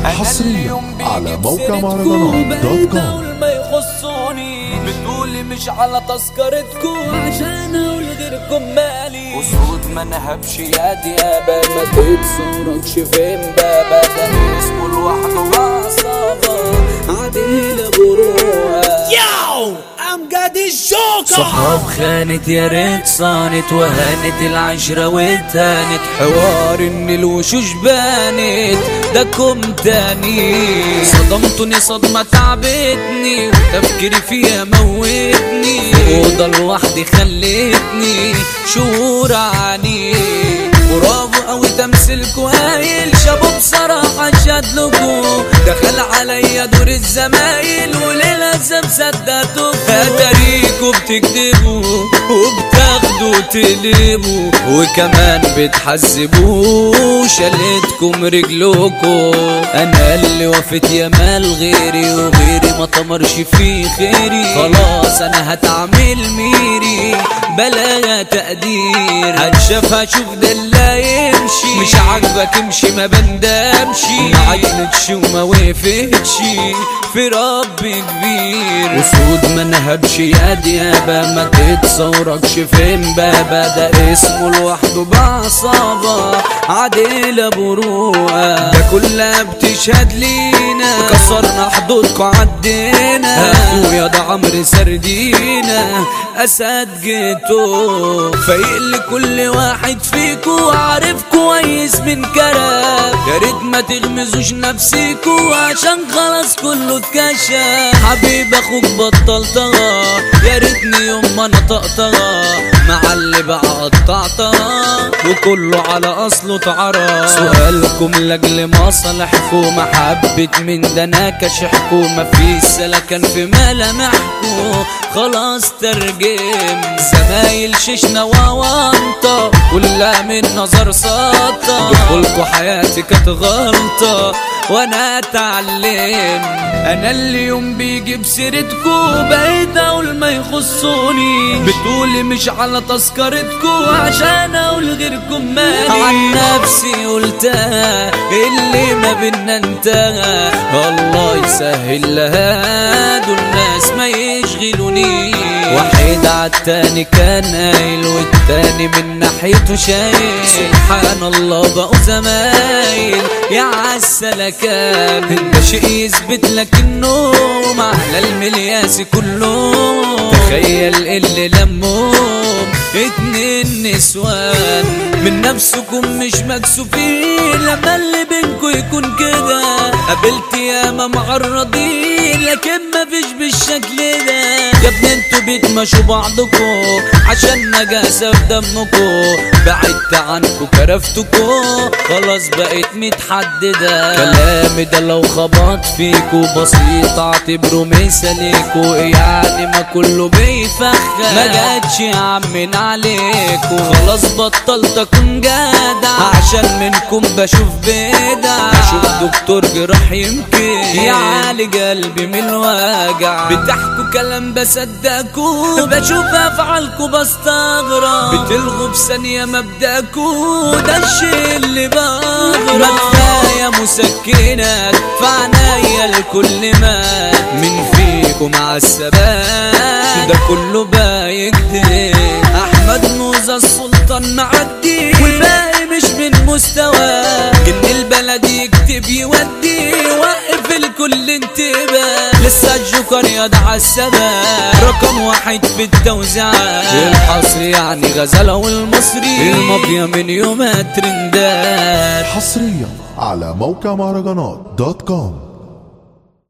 حصريا على موقع مهرجانات دوت كوم ما يخصوني بتقولي مش على تذكرتكم عشان اقول غيركم مالي وصوت ما نهبش يا ديابة ما تتصوركش فين بابا ده اسمه لوحده بعصابة عديل بروها Yo, أمجد الجوكر صحاب خانت يا ريت صانت وهانت العشرة واتهانت حوار ان الوشوش بانت ده كم تاني صدمتني صدمة تعبتني وتفكيري فيها موتني أوضة لوحدي خلتني شهور عني برافو قوي تمثيلكوا هايل شابو بصراحة شادلكوا دخل عليا دور الزمايل وللأسف صدقتوا اتاريكوا بتكذبوا وبتاخدوا تقلبوا وكمان بتحذبوا شلتكم رجلكوا انا اللي وفيت يا مال غيري وغيري ما طمرش في خيري خلاص انا هتعمل ميري بلا تقدير هتشاف هشوف ده اللي يمشي مش عاجبك امشي ما بندمش ما عجنتش وما وقفتش في رب كبير وسود ما نهبش يا ديابة ما تتصوركش فين بابا ده اسمه لوحده بعصابة عديلة بروقة ده كلها بتشهد لينا كسرنا حدودكوا عدينا اخويا ده عمرو سردينا اسد جيتو فايق لكل واحد فيكو عارف كويس من كلام يا ريت ما تغمزوش نفسيكو عشان خلاص كله اتكشف حبيب اخوك بطل طغى يا ريتني يوم ما انا طقطغى مع اللي بقى قطعتها وكله على اصله اتعرف سؤالكم لاجل مصالحكم محبة من ده انا كشحكم مفيش سلكن في ملامحكم خلاص ترجم زمايل ششنا ووانطة كلها من نظر ساطة دخولكوا حياتي كانت غلطة وانا اتعلم انا اللي يوم بيجي بسيرتكو بقيت اقول ما يخصوني بتقولي مش على تذكرتكو عشان اقول غيركم مالي عن نفسي قلتها اللي ما بينا انتهى الله يسهل لها دول ناس ما يشغلوني واحد عالتاني كان قايل والتاني من ناحيته شايل سبحان الله بقوا زمايل يا عالسلكان ده شيء يثبت لك النوم على الملياس كله تخيل اللي لمهم اتنين نسوان من نفسكم مش مكسوفين لما اللي بينكوا يكون كده قابلت ياما معرضين لكن مفيش بالشكل ده يا ابني انتوا بتمشوا بعضكوا عشان نجاسة في دمكوا بعدت عنكوا كرفتكوا خلاص بقيت متحددة كلامي ده لو خبط فيكوا بسيط اعتبره مثاليكوا يعني ما كله بيفخر ما جاتش يا عمين عليكوا خلاص بطلت اكون جدع عشان منكم بشوف بدع اشوف دكتور جراح يمكن يعالج قلبي من الوجع بتحكوا كلام بصدقكوا بشوف افعالكوا بستغرب بتلغوا في ثانيه مبدأكوا ده الشيء اللي بغرب ما كفايه مسكنات في عنايا الكل مات من فيكم مع الثبات ده كله بايكدب احمد موزة السلطان معدي والباقي مش من مستوى جن البلد يكتب يودي وقف الكل انتباه لسه الجوكر يدعى السباب رقم واحد في التوزيعات الحصر يعني غزالة والمصري المافيا من يومها ترندات حصريا على موقع مهرجانات دوت كوم